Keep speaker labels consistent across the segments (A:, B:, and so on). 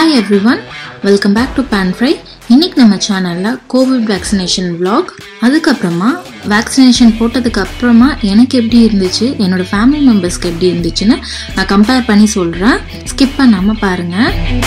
A: hi everyone welcome back to pan fry இன்னைக்கு நம்ம சேனலில் கோவிட் வேக்சினேஷன் vlog அதுக்கப்புறமா வேக்சினேஷன் போட்டதுக்கு அப்புறமா எனக்கு எப்படி இருந்துச்சு என்னோட ஃபேமிலி மெம்பர்ஸ்க்கு எப்படி இருந்துச்சுன்னு நான் கம்பேர் பண்ணி சொல்கிறேன் ஸ்கிப் பண்ணாமல் பாருங்கள்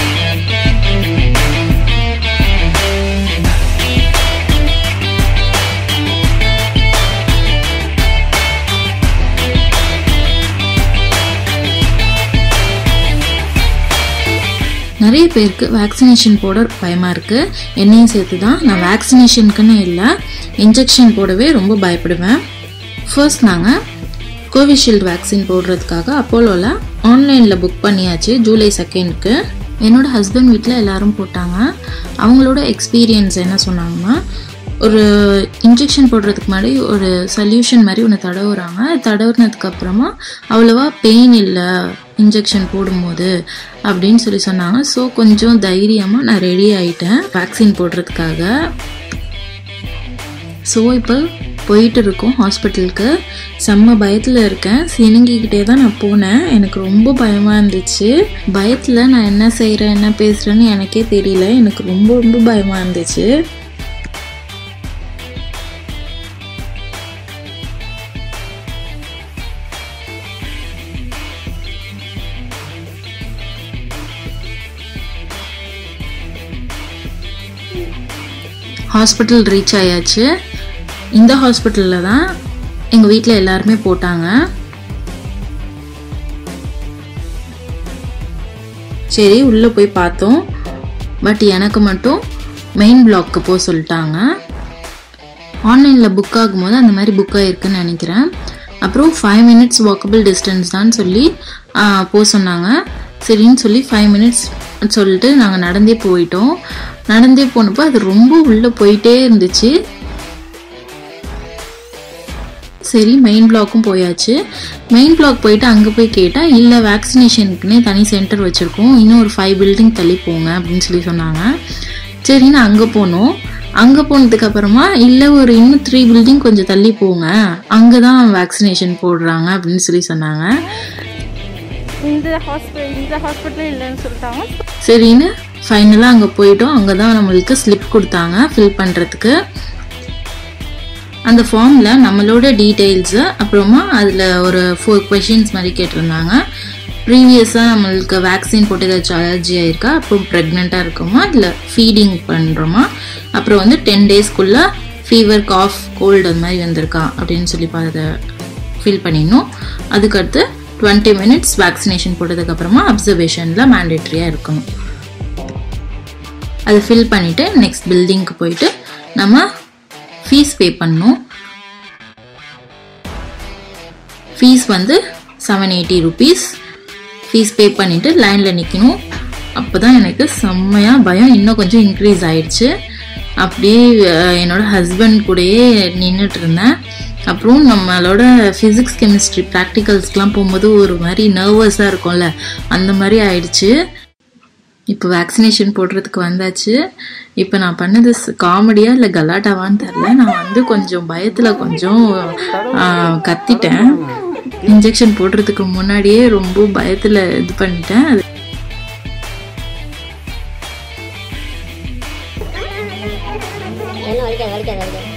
A: நிறைய பேருக்கு வேக்சினேஷன் போட பயமாக இருக்குது என்னையும் சேர்த்து தான் நான் வேக்சினேஷனுக்குன்னு இல்லை இன்ஜெக்ஷன் போடவே ரொம்ப பயப்படுவேன் ஃபர்ஸ்ட் நாங்கள் கோவிஷீல்டு வேக்சின் போடுறதுக்காக அப்போலோவில் ஆன்லைனில் புக் பண்ணியாச்சு ஜூலை செகண்ட்க்கு என்னோட ஹஸ்பண்ட் வீட்டில் எல்லாரும் போட்டாங்க அவங்களோட எக்ஸ்பீரியன்ஸ் என்ன சொன்னாங்கன்னா ஒரு இன்ஜெக்ஷன் போடுறதுக்கு முன்னாடி ஒரு சொல்யூஷன் மாதிரி ஒன்று தடவுறாங்க தடவுனதுக்கு அப்புறமா அவ்வளோவா பெயின் இல்லை இன்ஜெக்ஷன் போடும்போது அப்படின்னு சொல்லி சொன்னாங்க ஸோ கொஞ்சம் தைரியமாக நான் ரெடி ஆயிட்டேன் வேக்சின் போடுறதுக்காக ஸோ இப்போ போயிட்டு இருக்கோம் ஹாஸ்பிட்டலுக்கு செம்ம பயத்தில் இருக்கேன் சினுங்கிக்கிட்டே தான் நான் போனேன் எனக்கு ரொம்ப பயமாக இருந்துச்சு பயத்தில் நான் என்ன செய்கிறேன் என்ன பேசுகிறேன்னு எனக்கே தெரியல எனக்கு ரொம்ப ரொம்ப பயமாக இருந்துச்சு ஹாஸ்பிட்டல் ரீச் ஆயாச்சு இந்த ஹாஸ்பிட்டலில் தான் எங்கள் வீட்டில் எல்லாருமே போட்டாங்க சரி உள்ளே போய் பார்த்தோம் பட் எனக்கு மட்டும் மெயின் பிளாக்கு போக சொல்லிட்டாங்க ஆன்லைனில் புக் ஆகும்போது அந்த மாதிரி புக் ஆகிருக்குன்னு நினைக்கிறேன் அப்புறம் ஃபைவ் மினிட்ஸ் வாக்கபிள் டிஸ்டன்ஸ் தான் சொல்லி போக சொன்னாங்க சரின்னு சொல்லி ஃபைவ் மினிட்ஸ் சொல்லிட்டு நாங்கள் நடந்தே போயிட்டோம் நடந்தே போனப்போ அது ரொம்ப உள்ளே போயிட்டே இருந்துச்சு சரி மெயின் பிளாக்கும் போயாச்சு மெயின் பிளாக் போயிட்டு அங்கே போய் கேட்டால் இல்லை வேக்சினேஷனுக்குன்னே தனி சென்டர் வச்சுருக்கோம் இன்னும் ஒரு ஃபைவ் பில்டிங் தள்ளி போங்க அப்படின்னு சொல்லி சொன்னாங்க சரின்னு அங்கே போனோம் அங்கே போனதுக்கு அப்புறமா இல்லை ஒரு இன்னும் த்ரீ பில்டிங் கொஞ்சம் தள்ளி போங்க அங்கே தான் வேக்சினேஷன் போடுறாங்க அப்படின்னு சொல்லி சொன்னாங்க
B: இந்த ஹாஸ்பிட்டல் இந்த ஹாஸ்பிட்டல் இல்லைன்னு சொல்லிட்டாங்க
A: சரின்னு ஃபைனலாக அங்கே போயிட்டோம் அங்கே தான் நம்மளுக்கு ஸ்லிப் கொடுத்தாங்க ஃபில் பண்ணுறதுக்கு அந்த ஃபார்மில் நம்மளோட டீட்டெயில்ஸு அப்புறமா அதில் ஒரு ஃபோர் கொஷின்ஸ் மாதிரி கேட்டிருந்தாங்க ப்ரீவியஸாக நம்மளுக்கு வேக்சின் போட்டு ஏதாச்சும் அலர்ஜி ஆயிருக்கா அப்புறம் ப்ரெக்னெண்ட்டாக இருக்குமா இல்லை ஃபீடிங் பண்ணுறோமா அப்புறம் வந்து டென் டேஸ்க்குள்ளே ஃபீவர் காஃப் கோல்டு அந்த மாதிரி வந்திருக்கா அப்படின்னு சொல்லி அதை ஃபில் பண்ணிடணும் அதுக்கடுத்து டுவெண்ட்டி மினிட்ஸ் வேக்சினேஷன் போட்டதுக்கப்புறமா அப்சர்வேஷனில் மேண்டேட்ரியாக இருக்கணும் அதை ஃபில் பண்ணிவிட்டு நெக்ஸ்ட் பில்டிங்க்கு போயிட்டு நம்ம ஃபீஸ் பே பண்ணணும் ஃபீஸ் வந்து seven eighty rupees fees pay பண்ணிவிட்டு லைனில் நிற்கணும் அப்போ தான் எனக்கு செம்மையாக பயம் இன்னும் கொஞ்சம் இன்க்ரீஸ் ஆயிடுச்சு அப்படியே அஹ், என்னோட ஹஸ்பண்ட் கூடயே நின்றுட்டு இருந்தேன் அப்புறம் நம்மளோட ஃபிசிக்ஸ் கெமிஸ்ட்ரி ப்ராக்டிகல்ஸ்க்கெலாம் போகும்போது ஒரு மாதிரி நர்வஸாக இருக்கும்ல அந்த மாதிரி ஆயிடுச்சு இப்போ வேக்சினேஷன் போடுறதுக்கு வந்தாச்சு இப்போ நான் பண்ணது காமெடியா இல்லை கலாட்டாவான்னு தெரில நான் வந்து கொஞ்சம் பயத்தில் கொஞ்சம் ஆ, கத்திட்டேன் இன்ஜெக்ஷன் போடுறதுக்கு முன்னாடியே ரொம்ப பயத்தில் இது பண்ணிட்டேன் அது
C: என்ன வலிக்காது வலிக்காது வலிக்காது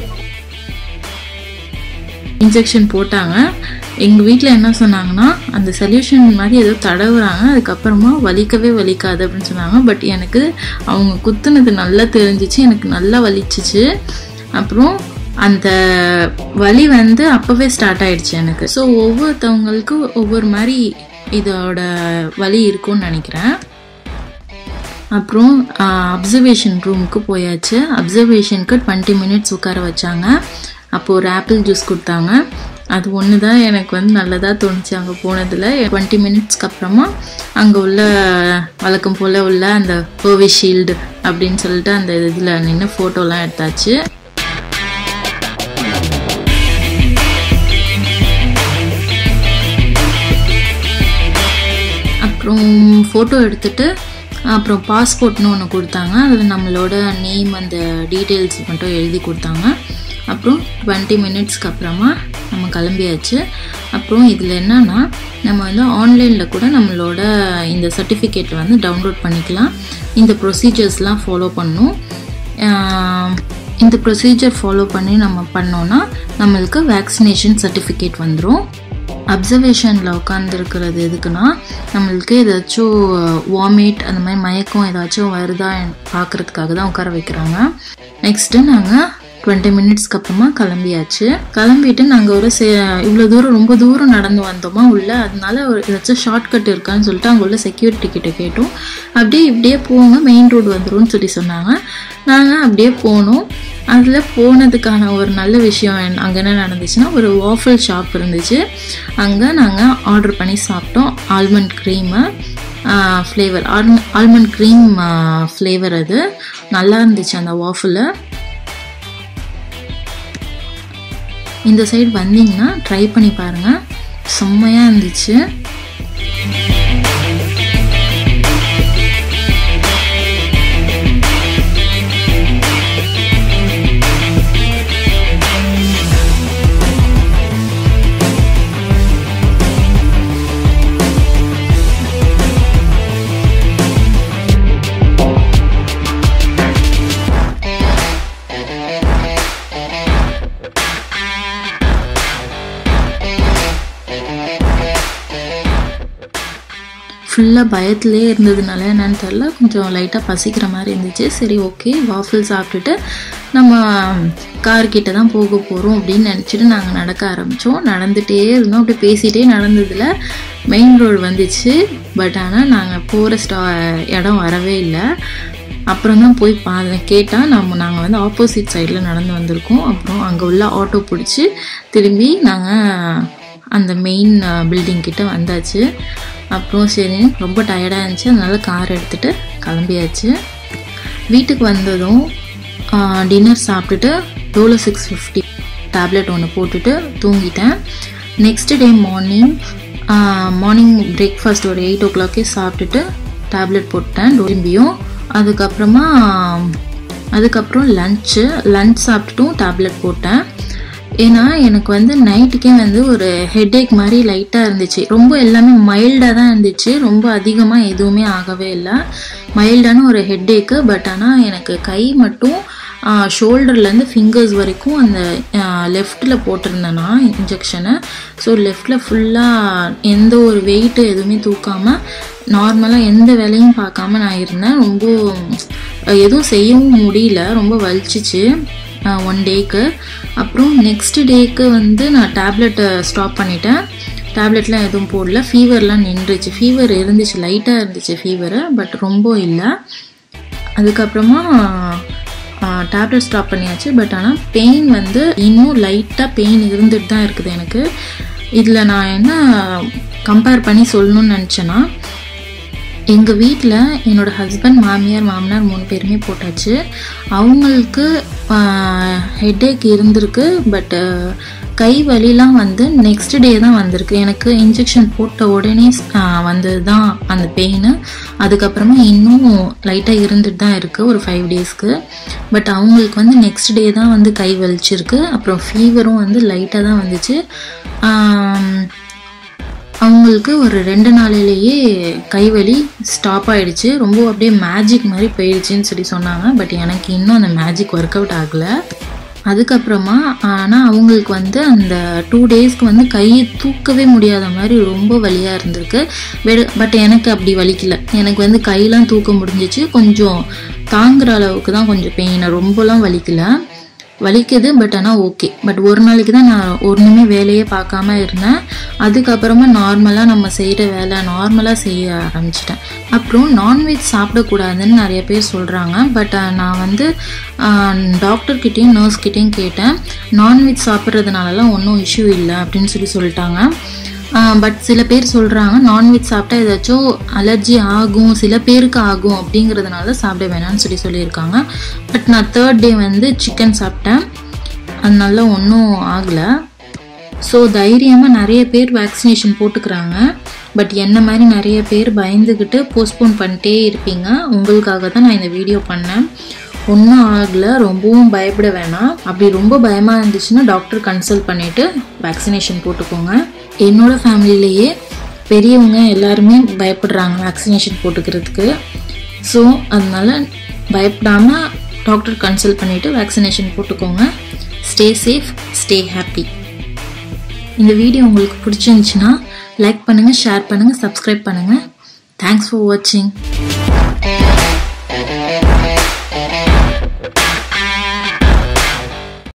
A: இன்ஜெக்ஷன் போட்டாங்க எங்கள் வீட்டில் என்ன சொன்னாங்கன்னா அந்த சொல்யூஷன் மாதிரி ஏதோ தடவுறாங்க அதுக்கப்புறமா வலிக்கவே வலிக்காது அப்படின்னு சொன்னாங்க பட் எனக்கு அவங்க குத்துனது நல்லா தெரிஞ்சிச்சு எனக்கு நல்லா வலிச்சிச்சு அப்புறம் அந்த வலி வந்து அப்போவே ஸ்டார்ட் ஆயிடுச்சு எனக்கு ஸோ ஒவ்வொருத்தவங்களுக்கும் ஒவ்வொரு மாதிரி இதோட வலி இருக்கும்னு நினைக்கிறேன் அப்புறம் அப்சர்வேஷன் ரூமுக்கு போயாச்சு அப்சர்வேஷனுக்கு டுவெண்ட்டி மினிட்ஸ் உட்கார வச்சாங்க அப்போது ஒரு ஆப்பிள் ஜூஸ் கொடுத்தாங்க அது ஒன்று தான் எனக்கு வந்து நல்லதாக தோணுச்சு அங்கே போனதில் டுவெண்ட்டி மினிட்ஸ்க்கு அப்புறமா அங்கே உள்ள வழக்கம் போல் உள்ள அந்த கோவிஷீல்டு அப்படின்னு சொல்லிட்டு அந்த இதில் நின்று ஃபோட்டோலாம் எடுத்தாச்சு அப்புறம் ஃபோட்டோ எடுத்துட்டு அப்புறம் பாஸ்போர்ட்னு ஒன்று கொடுத்தாங்க அதில் நம்மளோட நேம் அந்த டீட்டெயில்ஸ் மட்டும் எழுதி கொடுத்தாங்க அப்புறம் டுவெண்ட்டி மினிட்ஸ்க்கு அப்புறமா நம்ம கிளம்பியாச்சு அப்புறம் இதில் என்னன்னா நம்ம வந்து ஆன்லைனில் கூட நம்மளோட இந்த சர்டிஃபிகேட் வந்து டவுன்லோட் பண்ணிக்கலாம் இந்த ப்ரொசீஜர்ஸ்லாம் ஃபாலோ பண்ணணும் ஆஹ் இந்த ப்ரொசீஜர் ஃபாலோ பண்ணி நம்ம பண்ணோன்னா நம்மளுக்கு வேக்சினேஷன் சர்டிஃபிகேட் வந்துடும் அப்சர்வேஷனில் உட்காந்துருக்கிறது எதுக்குன்னா நம்மளுக்கு ஏதாச்சும் வாமிட் அந்த மாதிரி மயக்கம் ஏதாச்சும் வருதா பார்க்குறதுக்காக தான் உட்கார வைக்கிறாங்க நெக்ஸ்ட்டு நாங்கள் டுவெண்ட்டி மினிட்ஸ்க்கு அப்புறமா கிளம்பியாச்சு கிளம்பிட்டு நாங்கள் ஒரு சே இவ்வளோ தூரம் ரொம்ப தூரம் நடந்து வந்தோமா உள்ள அதனால ஒரு ஏதாச்சும் ஷார்ட்கட் இருக்கான்னு சொல்லிட்டு அங்கே உள்ள செக்யூரிட்டி கிட்ட கேட்டோம் அப்படியே இப்படியே போங்க மெயின் ரோடு வந்துரும்னு சொல்லி சொன்னாங்க நாங்கள் அப்படியே போனோம் அதில் போனதுக்கான ஒரு நல்ல விஷயம் என்ன- அங்கே என்ன நடந்துச்சுன்னா ஒரு வாஃபிள் ஷாப் இருந்துச்சு அங்கே நாங்கள் ஆர்டர் பண்ணி சாப்பிட்டோம் almond cream flavour almond cream flavour அது நல்லா இருந்துச்சு அந்த வாஃபில் இந்த சைடு வந்தீங்கன்னா ட்ரை பண்ணி பாருங்கள் செம்மையாக இருந்துச்சு ஃபுல்லாக பயத்திலே இருந்ததுனால என்னன்னு தெரில கொஞ்சம் லைட்டாக பசிக்கிற மாதிரி இருந்துச்சு சரி ஓகே வாஃபிள் சாப்பிட்டுட்டு நம்ம கார் கிட்ட தான் போக போகிறோம் அப்படின்னு நினச்சிட்டு நாங்கள் நடக்க ஆரம்பித்தோம் நடந்துகிட்டே இருந்தோம் அப்படியே பேசிகிட்டே நடந்ததில் மெயின் ரோடு வந்துச்சு பட் ஆனால் நாங்கள் போகிற ஸ்டா இடம் வரவே இல்லை அப்புறம் தான் போய் பா கேட்டால் நம்ம நாங்கள் வந்து ஆப்போசிட் சைடில் நடந்து வந்திருக்கோம் அப்புறம் அங்கே உள்ள ஆட்டோ பிடிச்சி திரும்பி நாங்கள் அந்த மெயின் பில்டிங் கிட்ட வந்தாச்சு அப்புறம் சரி ரொம்ப டயர்டாக இருந்துச்சு அதனால கார் எடுத்துகிட்டு கிளம்பியாச்சு வீட்டுக்கு வந்ததும் டின்னர் சாப்பிட்டுட்டு டோலோ சிக்ஸ் ஃபிஃப்டி டேப்லெட் ஒன்று போட்டுட்டு தூங்கிட்டேன் next day morning morning breakfast ஒரு எயிட் ஓ கிளாக்கே சாப்பிட்டுட்டு டேப்லெட் போட்டேன் திரும்பியும் அதுக்கப்புறமா அதுக்கப்புறம் லன்ச்சு லன்ச் சாப்பிட்டுட்டும் டேப்லெட் போட்டேன் ஏன்னா எனக்கு வந்து நைட்டுக்கே வந்து ஒரு ஹெட்டேக் மாதிரி லைட்டாக இருந்துச்சு ரொம்ப எல்லாமே மைல்டாக தான் இருந்துச்சு ரொம்ப அதிகமாக எதுவுமே ஆகவே இல்லை மைல்டான ஒரு ஹெட்டேக்கு பட் ஆனால் எனக்கு கை மட்டும் ஷோல்டர்லேருந்து ஃபிங்கர்ஸ் வரைக்கும் அந்த லெஃப்டில் போட்டிருந்தேன்னா இன்ஜெக்ஷனை ஸோ லெஃப்டில் ஃபுல்லாக எந்த ஒரு வெயிட்டு எதுவுமே தூக்காமல் நார்மலாக எந்த வேலையும் பார்க்காம நான் இருந்தேன் ரொம்ப எதுவும் செய்யவும் முடியல ரொம்ப வலிச்சிச்சு ஒன் டேக்கு அப்புறம் நெக்ஸ்ட் டேக்கு வந்து நான் டேப்லெட்டை ஸ்டாப் பண்ணிட்டேன் டேப்லெட்லாம் எதுவும் போடல ஃபீவர்லாம் நின்றுச்சு ஃபீவர் இருந்துச்சு லைட்டாக இருந்துச்சு ஃபீவரு பட் ரொம்ப இல்லை அதுக்கப்புறமா டேப்லெட் ஸ்டாப் பண்ணியாச்சு பட் ஆனால் பெயின் வந்து இன்னும் லைட்டாக பெயின் இருந்துட்டு தான் இருக்குது எனக்கு இதில் நான் என்ன கம்பேர் பண்ணி சொல்லணும்னு நினச்சேன்னா எங்கள் வீட்டில் என்னோடய ஹஸ்பண்ட் மாமியார் மாமனார் மூணு பேருமே போட்டாச்சு அவங்களுக்கு ஹெட்டேக் இருந்திருக்கு பட்டு கை வலிலாம் வந்து நெக்ஸ்ட் டே தான் வந்திருக்கு எனக்கு இன்ஜெக்ஷன் போட்ட உடனே வந்தது தான் அந்த பெயின் அதுக்கப்புறமா இன்னும் லைட்டாக இருந்துட்டு தான் இருக்குது ஒரு ஃபைவ் டேஸ்க்கு பட் அவங்களுக்கு வந்து நெக்ஸ்ட் டே தான் வந்து கை வலிச்சிருக்கு அப்புறம் ஃபீவரும் வந்து லைட்டாக தான் வந்துச்சு அவங்களுக்கு ஒரு ரெண்டு நாளிலேயே கைவலி ஸ்டாப் ஆயிடுச்சு ரொம்ப அப்படியே மேஜிக் மாதிரி போயிடுச்சுன்னு சொல்லி சொன்னாங்க பட் எனக்கு இன்னும் அந்த மேஜிக் ஒர்க் அவுட் ஆகலை அதுக்கப்புறமா ஆனால் அவங்களுக்கு வந்து அந்த டூ டேஸ்க்கு வந்து கையை தூக்கவே முடியாத மாதிரி ரொம்ப வலியாக இருந்திருக்கு பட் எனக்கு அப்படி வலிக்கல எனக்கு வந்து கையெல்லாம் தூக்க முடிஞ்சிச்சு கொஞ்சம் தாங்குற அளவுக்கு தான் கொஞ்சம் பெயின் ரொம்பலாம் வலிக்கல வலிக்குது பட் ஆனால் ஓகே பட் ஒரு நாளைக்கு தான் நான் ஒன்றுமே வேலையே பார்க்காம இருந்தேன் அதுக்கப்புறமா நார்மலாக நம்ம செய்கிற வேலை நார்மலாக செய்ய ஆரம்பிச்சிட்டேன் அப்புறம் நான்வெஜ் சாப்பிடக்கூடாதுன்னு நிறைய பேர் சொல்கிறாங்க பட் நான் வந்து டாக்டர்கிட்டையும் நர்ஸ்கிட்டையும் கேட்டேன் நான்வெஜ் சாப்பிட்றதுனாலலாம் ஒன்றும் இஷ்யூ இல்லை அப்படின்னு சொல்லி சொல்லிட்டாங்க பட் சில பேர் சொல்கிறாங்க நான்வெஜ் சாப்பிட்டா ஏதாச்சும் அலர்ஜி ஆகும் சில பேருக்கு ஆகும் அப்படிங்கிறதுனால சாப்பிட வேணாம்னு சொல்லி சொல்லியிருக்காங்க பட் நான் தேர்ட் டே வந்து சிக்கன் சாப்பிட்டேன் அதனால ஒன்றும் ஆகலை ஸோ தைரியமாக நிறைய பேர் வேக்சினேஷன் போட்டுக்கிறாங்க பட் என்ன மாதிரி நிறைய பேர் பயந்துக்கிட்டு போஸ்ட்போன் பண்ணிட்டே இருப்பீங்க உங்களுக்காக தான் நான் இந்த வீடியோ பண்ணேன் ஒன்றும் ஆகலை ரொம்பவும் பயப்பட வேணாம் அப்படி ரொம்ப பயமாக இருந்துச்சுன்னா டாக்டர் கன்சல்ட் பண்ணிவிட்டு வேக்சினேஷன் போட்டுக்கோங்க என்னோட ஃபேமிலியிலேயே பெரியவங்க எல்லாருமே பயப்படுறாங்க வேக்சினேஷன் போட்டுக்கிறதுக்கு ஸோ அதனால பயப்படாமல் டாக்டர் கன்சல்ட் பண்ணிவிட்டு வேக்சினேஷன் போட்டுக்கோங்க ஸ்டே சேஃப் ஸ்டே ஹாப்பி இந்த வீடியோ உங்களுக்கு பிடிச்சிருந்துச்சுன்னா லைக் பண்ணுங்கள் ஷேர் பண்ணுங்கள் சப்ஸ்கிரைப் பண்ணுங்கள் தேங்க்ஸ் ஃபார் வாட்சிங்